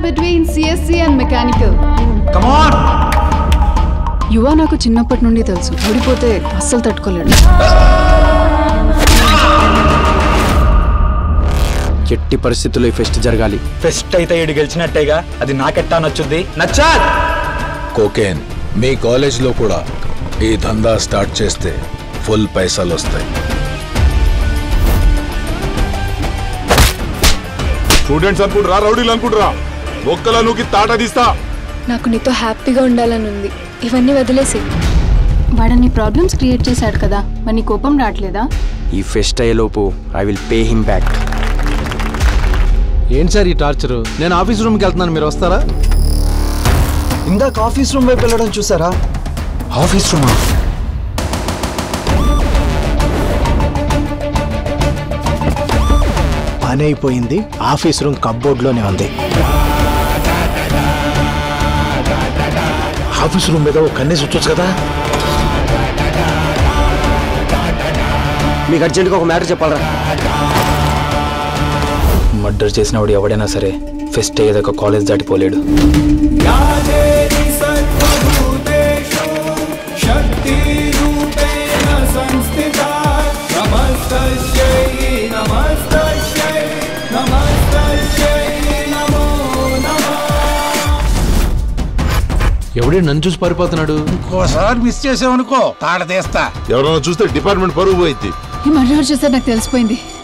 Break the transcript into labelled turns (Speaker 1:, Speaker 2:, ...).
Speaker 1: between CSC and mechanical.
Speaker 2: కమాన్
Speaker 1: యువ నాకు చిన్నప్పటి నుండి తెలుసు ఓడిపోతే అస్సలు తట్టుకోలేడు
Speaker 3: ఎట్టి పరిస్థితుల్లో ఈ ఫెస్ట్ జరగాలి
Speaker 2: ఫెస్ట్ అయితే ఈడు గెలిచినట్టేగా అది నాకెట్టా నచ్చుద్ది నచ్చా
Speaker 4: కోకేన్ మీ కాలేజ్లో కూడా ఈ దందా స్టార్ట్ చేస్తే ఫుల్ పైసలు వస్తాయి
Speaker 5: స్టూడెంట్స్ అనుకుంటారా రౌడీలు అనుకుంటారా ఒక్కలా నూకి తాట తీస్తా
Speaker 6: నాకు నీతో హ్యాపీగా ఉండాలని ఉంది ఇవన్నీ వదిలేసి
Speaker 1: వాడన్ని ప్రాబ్లమ్స్ క్రియేట్ చేశాడు కదా మరి నీ కోపం రావట్లేదా
Speaker 3: ఈ ఫెస్ట్ అయ్యేలోపు I will pay him back
Speaker 7: ఏంటి సార్ ఈ టార్చర్ నేను ఆఫీస్ రూమ్కి వెళ్తున్నాను మీరు వస్తారా
Speaker 2: ఇందాక ఆఫీస్ రూమ్ వైపు వెళ్ళడం చూసారా ఆఫీస్ రూమా
Speaker 8: పని అయిపోయింది ఆఫీస్ రూమ్ కబ్బోర్డ్లోనే ఉంది ఆఫీస్ రూమ్ మీద ఒక కన్నేసి వచ్చొచ్చు కదా
Speaker 3: మీకు అర్జెంట్గా ఒక మ్యాటర్ చెప్పాలరా
Speaker 2: మర్డర్ చేసినవాడు ఎవడైనా సరే ఫెస్ట్ అయ్యేదాకా కాలేజ్ దాటిపోలేడు
Speaker 7: ఎవడే నన్ను చూసి పారిపోతున్నాడు
Speaker 4: ఇంకోసారి మిస్ చేసావనుకో తాడ తీస్తా
Speaker 5: ఎవరైనా చూస్తే డిపార్ట్మెంట్ పరుగు పోయింది
Speaker 1: ఈ మర్డర్ చేశారు నాకు తెలిసిపోయింది